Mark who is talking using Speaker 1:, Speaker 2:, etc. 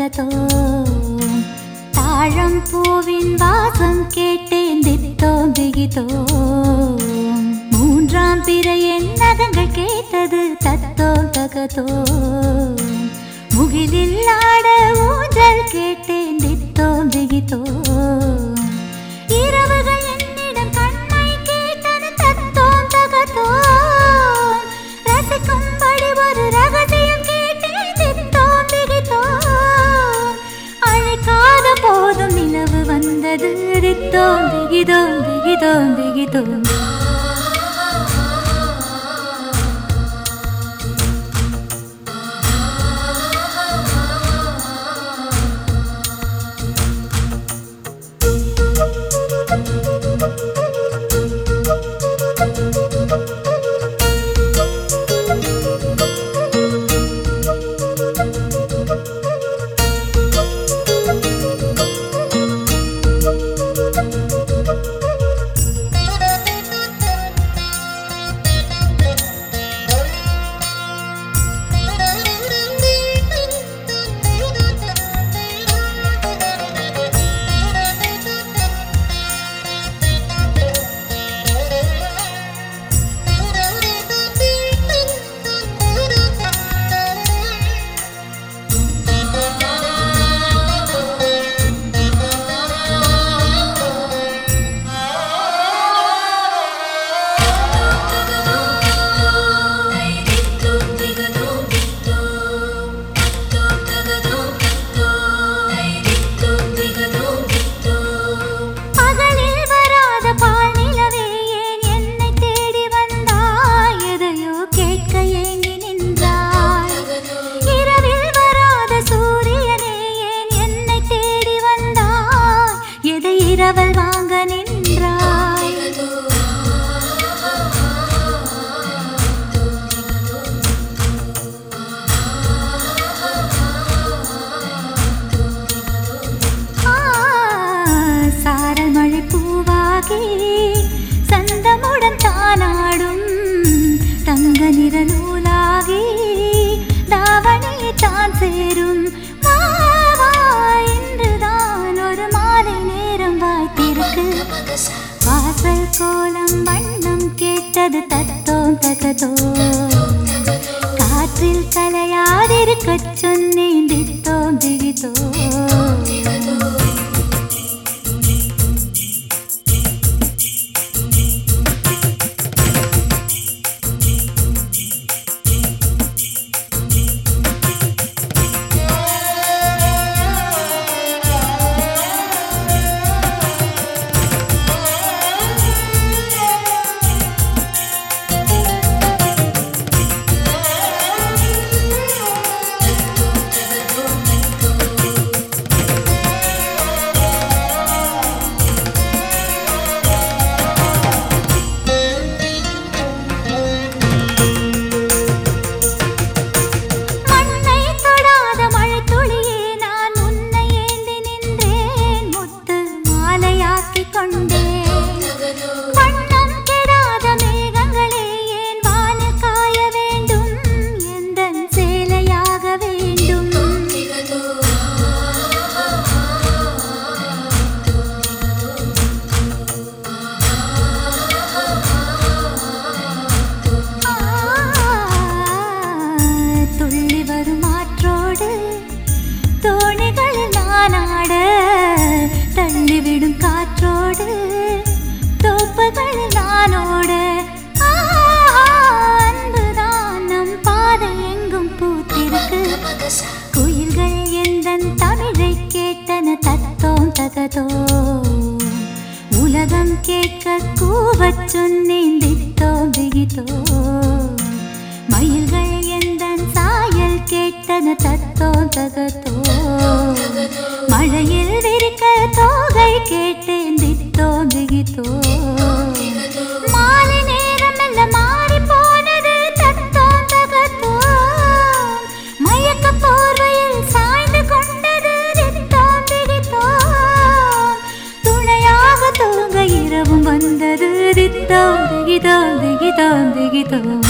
Speaker 1: தகதோ தாழம் பூவின் வாசம் கேட்டேன் தித்தோம் திகிதோ மூன்றாம் பிறை என் நகங்கள் கேட்டது தத்தோம் தகதோ முகிலில் ஆட ஊஞ்சல் கேட்டேன் தித்தோம் திகிதோ இரவுகள் என்னிடம் கண்ணை கேட்டது தத்தோம் தகதோ ரசிக்கும்படி ஒரு ரகசியம் கேட்டேன் தித்தோம் திகிதோ அழைக்காத போதும் நிலவு வந்தது தித்தோம் திகிதோம் திகிதோம் திகிதோம் பகலில் வராத பால் நிலவே ஏன் என்னை தேடி வந்தாய் எதையோ கேட்க ஏங்கி நின்றாய் இரவில் வராத சூரியனே ஏன் என்னை தேடி வந்தாய் எதை இரவல் வாங்க நின்றாய் ஆ, சாரல் மழை பூவாகி சந்தமுடன் தானாடும் தங்க நிற நூலாகி தாவணியை தான் சேரும் வா, வா, இன்றுதான் ஒரு மாலை நேரம் வாய்த்திருக்கு வாசல் கோலம் வண்ணம் கேட்டது தத்தோம் தகதோ காற்றில் கலையாதிருக்கச் சொன்னேன் தித்தோம் திகிதோ மண்ணை தொடாத மழைத்துளியே நான் உன்னை ஏந்தி நின்றேன் முத்து மாலையாக்கிக் கொண்டேன் வண்ணம் கெடாத மேகங்களே ஏன் வானில் காய வேண்டும் எந்தன் சேலையாக வேண்டும் துள்ளி வரும் ஆற்றோடு தோணிகளில் நான் ஆட தள்ளிவிடும் காற்றோடு தோப்புகளில் நானோட ஆ, அன்புதான் நம் பாதை எங்கும் பூத்திருக்கு குயில்கள் எந்தன் தமிழை கேட்டன தத்தோம் தகதோ உலகம் கேட்க கூவச் சொன்னேன் தித்தோம் திகிதோ மயில்கள் எந்தன் சாயல் கேட்டன தத்தோம் தகதோ மழையில் விரிக்க தோகை கேட்டேன் தித்தோம் திகிதோ மாலை நேரம் எல்லாம் மாறி போனது தத்தோம் தகதோ மயக்க போர்வையில் சாய்ந்து கொண்டது தித்தோம் திகிதோ துணையாக தூங்க இரவும் வந்தது தித்தோம் திகிதோம் திகிதோம் திகிதோம்